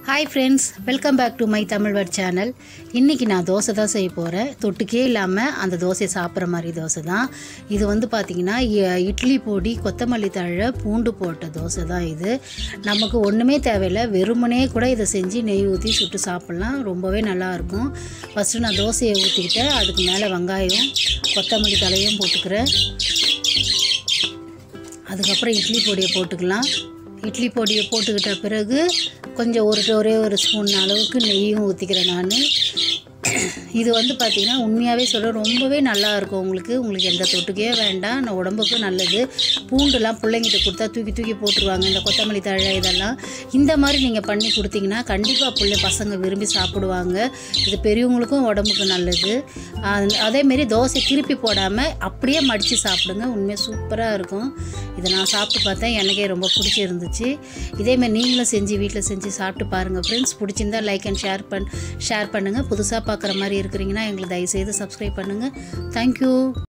hi friends welcome back to my Tamil வட் channel இன்றைக்கி நான் தோசை தான் செய்ய போகிறேன் தொட்டுக்கே இல்லாமல் அந்த தோசையை சாப்பிட்ற மாதிரி தோசை தான் இது வந்து பார்த்திங்கன்னா இ- இட்லி பொடி கொத்தமல்லி தழை பூண்டு போட்ட தோசை தான் இது நமக்கு ஒன்றுமே தேவையில்லை வெறுமனே கூட இதை செஞ்சு நெய் ஊற்றி சுட்டு சாப்பிட்லாம் ரொம்பவே நல்லாயிருக்கும் ஃபஸ்ட்டு நான் தோசையை ஊற்றிக்கிட்டேன் அதுக்கு மேலே வெங்காயம் கொத்தமல்லி தலையும் போட்டுக்கிறேன் அதுக்கப்புறம் இட்லி பொடியை போட்டுக்கலாம் இட்லி பொடியை போட்டுக்கிட்ட பிறகு கொஞ்சம் ஒரு ஒரே ஒரு ஸ்பூன் அளவுக்கு நெய்யும் ஊற்றிக்கிறேன் நான் இது வந்து பார்த்திங்கன்னா உண்மையாகவே சொல்ல ரொம்பவே நல்லா இருக்கும் உங்களுக்கு உங்களுக்கு எந்த தொட்டுக்கே வேண்டாம் நான் உடம்புக்கும் நல்லது பூண்டுலாம் பிள்ளைங்கிட்ட கொடுத்தா தூக்கி தூக்கி போட்டுருவாங்க இந்த கொத்தமல்லி தழை இதெல்லாம் இந்த மாதிரி நீங்கள் பண்ணி கொடுத்தீங்கன்னா கண்டிப்பாக பிள்ளை பசங்க விரும்பி சாப்பிடுவாங்க இது பெரியவங்களுக்கும் உடம்புக்கு நல்லது அது- அதேமாரி தோசை திருப்பி போடாமல் அப்படியே மடித்து சாப்பிடுங்க உண்மையாக சூப்பராக இருக்கும் இதை நான் சாப்பிட்டு பார்த்தேன் எனக்கே ரொம்ப பிடிச்சிருந்துச்சு இதேமாதிரி நீங்களும் செஞ்சு வீட்டில் செஞ்சு சாப்பிட்டு பாருங்கள் ஃப்ரெண்ட்ஸ் பிடிச்சிருந்தா லைக் அண்ட் ஷேர் பண் ஷேர் பண்ணுங்கள் புதுசாக பார்க்குற மாதிரி இருக்கிறீங்கன்னா எங்களுக்கு தயவுசெய்து சப்ஸ்கிரைப் பண்ணுங்கள் தேங்க்யூ